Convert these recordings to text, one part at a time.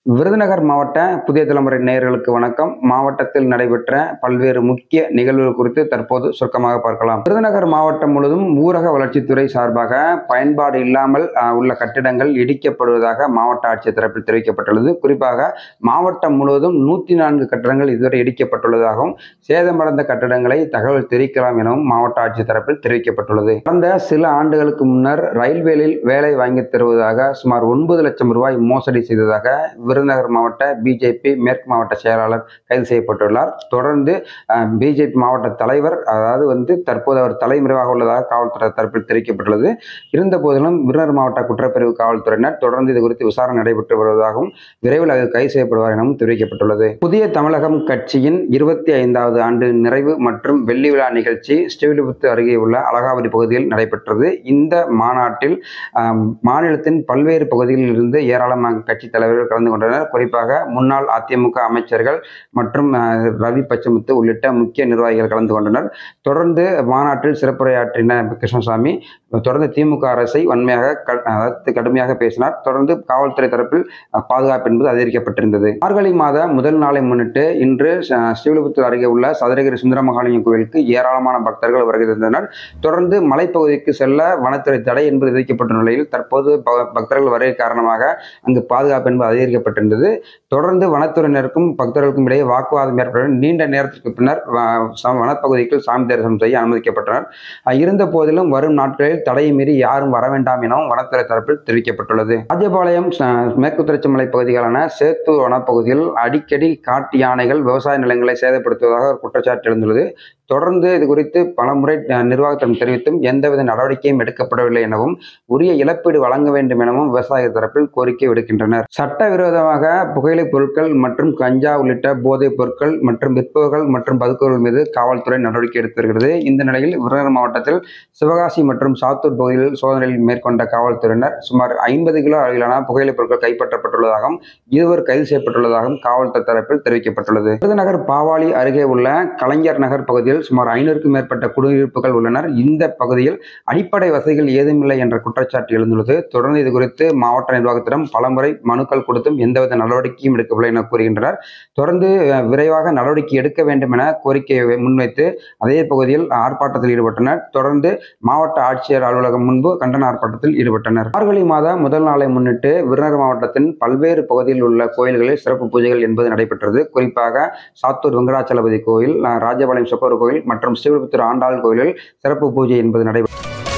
விருதுநகர் மாவட்ட புதிய தலைமுறை நேயர்களுக்கு வணக்கம் மாவட்டத்தில் நடைபெற்ற பல்வேறு முக்கிய நிகழ்வுகள் குறித்து தற்போது சுருக்கமாக பார்க்கலாம் விருதுநகர் மாவட்டம் முழுவதும் ஊரக வளர்ச்சித்துறை சார்பாக பயன்பாடு இல்லாமல் அஹ், உள்ள கட்டிடங்கள் இடிக்கப்படுவதாக மாவட்ட ஆட்சியர் தரப்பில் தெரிவிக்கப்பட்டுள்ளது குறிப்பாக மாவட்டம் முழுவதும் நூற்றி நான்கு கட்டடங்கள் இதுவரை இடிக்கப்பட்டுள்ளதாகவும் சேதமடைந்த கட்டடங்களை தகவல் தெரிவிக்கலாம் எனவும் மாவட்ட ஆட்சியர் தரப்பில் தெரிவிக்கப்பட்டுள்ளது கடந்த சில ஆண்டுகளுக்கு முன்னர் ரயில்வேலில் வேலை வாங்கித் தருவதாக சுமார் ஒன்பது லட்சம் ரூபாய் மோசடி செய்ததாக விருதுநகர் மாவட்ட பிஜேபி மேற்கு மாவட்ட செயலாளர் கைது செய்யப்பட்டுள்ளார் தொடர்ந்து பிஜேபி மாவட்ட தலைவர் அதாவது வந்து தற்போது அவர் தலைமறைவாக உள்ளதாக காவல்துறை தரப்பில் தெரிவிக்கப்பட்டுள்ளது இருந்த போதிலும் விருதுநகர் மாவட்ட குற்றப்பிரிவு காவல்துறையினர் தொடர்ந்து இது குறித்து விசாரணை நடைபெற்று வருவதாகவும் விரைவில் அது கைது செய்யப்படுவார் எனவும் தெரிவிக்கப்பட்டுள்ளது புதிய தமிழகம் கட்சியின் இருபத்தி ஐந்தாவது ஆண்டு நிறைவு மற்றும் வெள்ளி விழா நிகழ்ச்சி ஸ்ரீவில்லிபுத்தூர் அருகே உள்ள அழகாவதி பகுதியில் நடைபெற்றது இந்த மாநாட்டில் ஆம், மாநிலத்தின் பல்வேறு பகுதிகளில் இருந்து ஏராளமான கட்சி தலைவர்கள் கலந்து கொண்டனர் குறிப்பாக முன்னாள் அதிமுக அமைச்சர்கள் மற்றும் அஹ், ரவி பச்சமுத்து உள்ளிட்ட முக்கிய நிர்வாகிகள் கலந்து கொண்டனர் தொடர்ந்து மாநாட்டில் சிறப்புரையாற்றின கிருஷ்ணசாமி தொடர்ந்து திமுக அரசை வன்மையாக க- அதாவது கடுமையாக பேசினார் தொடர்ந்து காவல்துறை தரப்பில் அஹ், பாதுகாப்பு என்பது அதிகரிக்கப்பட்டிருந்தது மார்கழி மாத முதல் நாளை முன்னிட்டு இன்று அஹ், ஸ்ரீவில்லிபுத்தூர் அருகே உள்ள சதுரகிரி சுந்தரமகாலிங்க கோயிலுக்கு ஏராளமான பக்தர்கள் வருகை தந்தனர் தொடர்ந்து மலைப்பகுதிக்கு செல்ல வனத்துறை தடை என்பது விதிக்கப்பட்ட நிலையில் தற்போது ப- பக்தர்கள் வருகை காரணமாக அங்கு பாதுகாப்பு என்பது அதிகரிக்கப்பட்டிருந்தது தொடர்ந்து வனத்துறையினருக்கும் பக்தர்களுக்கும் இடையே வாக்குவாதம் ஏற்பட்ட நீண்ட நேரத்திற்கு பின்னர் வ- ச- வனப்பகுதிக்குள் சாமி தரிசனம் செய்ய அனுமதிக்கப்பட்டனர் அஹ் இருந்த போதிலும் வரும் நாட்களில் தடையை மீறி யாரும் வர வேண்டாம் எனவும் வனத்துறை தரப்பில் தெரிவிக்கப்பட்டுள்ளது ராஜபாளையம் ச- மேற்கு தொடர்ச்சி மலை பகுதிகளான சேத்தூர் வனப்பகுதியில் அடிக்கடி காட்டு யானைகள் விவசாய நிலங்களை சேதப்படுத்துவதாக ஒரு குற்றச்சாட்டு எழுந்துள்ளது தொடர்ந்து இது குறித்து பலமுறை அஹ், நிர்வாகத்திடம் தெரிவித்தும் எந்தவித நடவடிக்கையும் எடுக்கப்படவில்லை எனவும் உரிய இழப்பீடு வழங்க வேண்டும் எனவும் விவசாய தரப்பில் கோரிக்கை விடுக்கின்றனர் சட்டவிரோதமாக புகையிலைப் பொருட்கள் மற்றும் கஞ்சா உள்ளிட்ட போதைப் பொருட்கள் மற்றும் விற்பவர்கள் மற்றும் பதுக்குவர்கள் மீது காவல்துறை நடவடிக்கை எடுத்து வருகிறது இந்த நிலையில் விருதுநகர் மாவட்டத்தில் சிவகாசி மற்றும் சாத்தூர் பகுதியில் சோதனையில் மேற்கொண்ட காவல்துறையினர் சுமார் ஐம்பது கிலோ அளவிலான புகையிலைப் பொருட்கள் கைப்பற்றப்பட்டுள்ளதாகவும் இருவர் கைது செய்யப்பட்டுள்ளதாகவும் காவல்துறை தரப்பில் தெரிவிக்கப்பட்டுள்ளது விருதுநகர் பாவாளி அருகே உள்ள கலைஞர் நகர் பகுதியில் சுமார் ஐநூறுக்கும் மேற்பட்ட குடியிருப்புகள் உள்ளனர் இந்த பகுதியில் அடிப்படை வசதிகள் ஏதுமில்லை என்ற குற்றச்சாட்டு எழுந்துள்ளது தொடர்ந்து இது குறித்து மாவட்ட நிர்வாகத்திடம் பலமுறை மனுக்கள் கொடுத்தும் எந்தவித நடவடிக்கையும் எடுக்கவில்லை என கூறுகின்றனர் தொடர்ந்து அஹ், விரைவாக நடவடிக்கை எடுக்க வேண்டும் என கோரிக்கையை முன்வைத்து அதே பகுதியில் ஆர்ப்பாட்டத்தில் ஈடுபட்டனர் தொடர்ந்து மாவட்ட ஆட்சியர் அலுவலகம் முன்பு கண்டன ஆர்ப்பாட்டத்தில் ஈடுபட்டனர் மார்கழி மாத முதல் நாளை முன்னிட்டு விருதுநகர் மாவட்டத்தின் பல்வேறு பகுதியில் உள்ள கோயில்களில் சிறப்பு பூஜைகள் என்பது நடைபெற்றது குறிப்பாக சாத்தூர் வெங்கடாச்சலபதி கோயில் அஹ், ராஜபாளையம் சொக்கோர் கோயில் மற்றும் ஸ்ரீவில்லிபுத்தூர் ஆண்டாள் கோயிலில் சிறப்பு பூஜை என்பது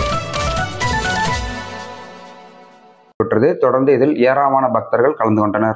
நடைபெற்றது தொடர்ந்து இதில் ஏராளமான பக்தர்கள் கலந்து கொண்டனர்